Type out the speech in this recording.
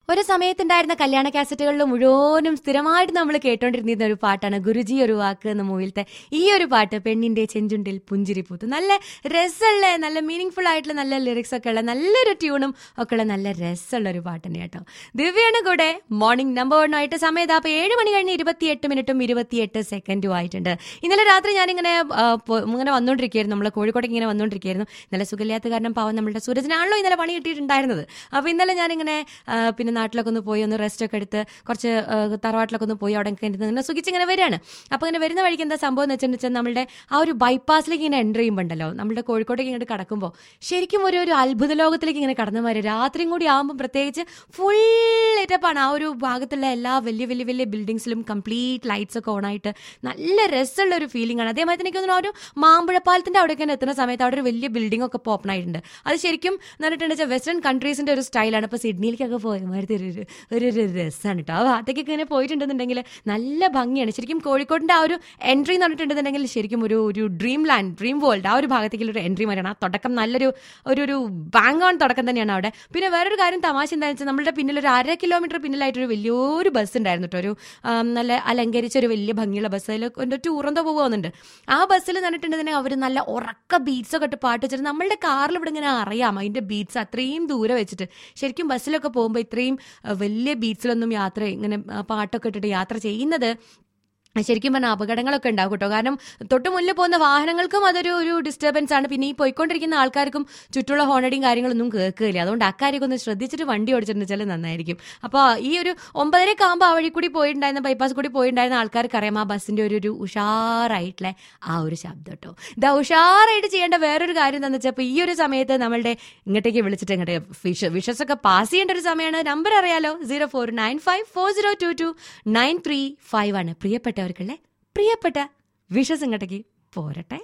ഒരു സമയത്തുണ്ടായിരുന്ന കല്യാണ കാസറ്റുകളിൽ മുഴുവനും സ്ഥിരമായിട്ട് നമ്മൾ കേട്ടോണ്ടിരുന്ന ഒരു പാട്ടാണ് ഗുരുജി ഒരു വാക്ക് എന്ന മൂവിലത്തെ ഈ ഒരു പാട്ട് പെണ്ണിന്റെ ചെഞ്ചുണ്ടിൽ പുഞ്ചിരി പൂത്ത് നല്ല രസമുള്ള നല്ല മീനിങ് ഫുൾ ആയിട്ടുള്ള നല്ല ലിറിക്സ് ഒക്കെ ഉള്ള നല്ലൊരു ട്യൂണും ഒക്കെ ഉള്ള നല്ല രസമുള്ള ഒരു പാട്ട് തന്നെ കേട്ടോ ദിവ്യാണ് കൂടെ മോർണിംഗ് നമ്പർ വൺ ആയിട്ട് സമയത്ത് അപ്പൊ ഏഴ് മണി കഴിഞ്ഞ് ഇരുപത്തിയെട്ട് മിനിറ്റും ഇരുപത്തിയെട്ട് സെക്കൻഡും ആയിട്ടുണ്ട് ഇന്നലെ രാത്രി ഞാനിങ്ങനെ ആ, പോ- ഇങ്ങനെ വന്നുകൊണ്ടിരിക്കുകയായിരുന്നു നമ്മളെ കോഴിക്കോട്ടേക്ക് ഇങ്ങനെ വന്നുകൊണ്ടിരിക്കുകയായിരുന്നു ഇന്നലെ സുഖമില്ലാത്ത കാരണം പാവം നമ്മളുടെ സൂരജിനാണല്ലോ ഇന്നലെ പണി കിട്ടിയിട്ടുണ്ടായിരുന്നത് അപ്പോൾ ഇന്നലെ ഞാനിങ്ങനെ ആ, പിന്നെ നാട്ടിലൊക്കെ ഒന്ന് പോയി ഒന്ന് റെസ്റ്റ് ഒക്കെ എടുത്ത് കുറച്ച് ആ, തറവാട്ടിലൊക്കെ ഒന്ന് പോയി അവിടെ ഒക്കെ ഇരുന്ന് ഇങ്ങനെ സുഖിച്ചിങ്ങനെ വരികയാണ് അപ്പോൾ ഇങ്ങനെ വരുന്ന വഴിക്ക് എന്താ സംഭവം എന്ന് വെച്ചിട്ടുണ്ടെങ്കിൽ നമ്മുടെ ആ ഒരു ബൈപ്പാസിലേക്ക് ഇങ്ങനെ എൻ്റർ ചെയ്യുമ്പോണ്ടല്ലോ നമ്മുടെ കോഴിക്കോട്ടേക്ക് ഇങ്ങോട്ട് കടക്കുമ്പോൾ ശരിക്കും ഒരു ഒരു അത്ഭുത ലോകത്തിലേക്ക് ഇങ്ങനെ കടന്നു വരും രാത്രിയും കൂടി ആകുമ്പോൾ പ്രത്യേകിച്ച് ഫുൾ ആണ് ആ ഒരു ഭാഗത്തുള്ള എല്ലാ വലിയ വലിയ വലിയ ബിൽഡിങ്സിലും കംപ്ലീറ്റ് ലൈറ്റ്സ് ഒക്കെ ഓണായിട്ട് നല്ല രസമുള്ള ഒരു ഫീലിംഗ് ആണ് അതേമാതിരി എനിക്ക് തോന്നുന്നു ആ ഒരു മാമ്പഴപ്പാലത്തിന്റെ അവിടേക്ക് തന്നെ എത്തുന്ന സമയത്ത് അവിടെ ഒരു വലിയ ബിൽഡിംഗ് ഒക്കെ ഇപ്പോൾ ഓപ്പൺ ആയിട്ടുണ്ട് അത് ശരിക്കും എന്നിട്ടുണ്ടെന്ന് വെച്ചാൽ വെസ്റ്റേൺ കൺട്രീസിന്റെ ഒരു സ്റ്റൈലാണ് ഇപ്പോൾ സിഡ്നിയിലേക്കൊക്കെ പോയ മാതിരി ഒരു ഒരു- ഒരു ഒരു രസമാണ് കേട്ടോ ആ ഭാഗത്തേക്കൊക്കെ ഇങ്ങനെ പോയിട്ടുണ്ടെന്നുണ്ടെങ്കിൽ നല്ല ഭംഗിയാണ് ശരിക്കും കോഴിക്കോടിന്റെ ആ ഒരു എൻട്രി എന്ന് പറഞ്ഞിട്ടുണ്ടെന്നുണ്ടെങ്കിൽ ശരിക്കും ഒരു ഒരു ഡ്രീം ലാൻഡ് ഡ്രീം വേൾഡ് ആ ഒരു ഭാഗത്തേക്കുള്ള ഒരു എൻട്രി വരെയാണ് ആ തുടക്കം നല്ലൊരു ഒരു ഒരു ബാങ്ക് ഓൺ തുടക്കം തന്നെയാണ് അവിടെ പിന്നെ വേറൊരു കാര്യം തമാശ എന്താണെന്ന് വെച്ചാൽ നമ്മുടെ പിന്നിൽ ഒരു അര കിലോമീറ്റർ പിന്നിലായിട്ടൊരു വലിയൊരു ബസ് ഉണ്ടായിരുന്നു കേട്ടോ ഒരു ആം, നല്ല അലങ്കരിച്ച ഒരു വലിയ ഭംഗിയുള്ള ബസ് അതിൽ എൻ്റെ ടൂറെന്തോ പോകുന്നുണ്ട് ആ ബസ്സിൽ നിന്നിട്ടുണ്ടെങ്കിൽ അവർ നല്ല ഉറക്ക ബീറ്റ്സ് ഒക്കെ ഇട്ട് പാട്ട് വെച്ചിട്ട് നമ്മളുടെ കാറിൽ ഇവിടെ ഇങ്ങനെ അറിയാം അതിന്റെ ബീറ്റ്സ് അത്രയും ദൂരെ വെച്ചിട്ട് ശരിക്കും ബസ്സിലൊക്കെ പോകുമ്പോൾ ഇത്രയും ആ, വലിയ ബീറ്റ്സിലൊന്നും യാത്ര ഇങ്ങനെ ആ, പാട്ടൊക്കെ ഇട്ടിട്ട് യാത്ര ചെയ്യുന്നത് ശരിക്കും പറഞ്ഞാൽ അപകടങ്ങളൊക്കെ ഉണ്ടാവും കേട്ടോ കാരണം തൊട്ട് മുന്നിൽ പോകുന്ന വാഹനങ്ങൾക്കും അതൊരു ഒരു ഡിസ്റ്റർബൻസ് ആണ് പിന്നെ ഈ പോയിക്കൊണ്ടിരിക്കുന്ന ആൾക്കാർക്കും ചുറ്റുള്ള ഹോണടിയും കാര്യങ്ങളൊന്നും കേൾക്കില്ല അതുകൊണ്ട് അക്കാര്യമൊക്കെ ഒന്ന് ശ്രദ്ധിച്ചിട്ട് വണ്ടി ഓടിച്ചിട്ടുണ്ടെച്ചാൽ നന്നായിരിക്കും അപ്പോൾ ഈ ഒരു ഒമ്പതരക്ക് ആകുമ്പോൾ ആ വഴി കൂടി പോയിട്ടുണ്ടായിരുന്ന ബൈപ്പാസ് കൂടി പോയിട്ടുണ്ടായിരുന്ന ആൾക്കാർക്ക് അറിയാം ആ ബസ്സിന്റെ ഒരു ഒരു ഉഷാറായിട്ടുള്ള ആ ഒരു ശബ്ദം കേട്ടോ ഇതാ ഉഷാറായിട്ട് ചെയ്യേണ്ട വേറൊരു കാര്യം എന്താണെന്ന് വെച്ചാൽ ഇപ്പോൾ ഈ ഒരു സമയത്ത് നമ്മളുടെ ഇങ്ങോട്ടേക്ക് വിളിച്ചിട്ട് ഇങ്ങോട്ട് വിഷ വിഷസ് ഒക്കെ പാസ് ചെയ്യേണ്ട ഒരു സമയമാണ് നമ്പർ അറിയാലോ zero four nine five four zero two two nine three five ആണ് പ്രിയപ്പെട്ടവർക്കുള്ള പ്രിയപ്പെട്ട വിഷസ് ഇങ്ങോട്ടേക്ക് പോരട്ടെ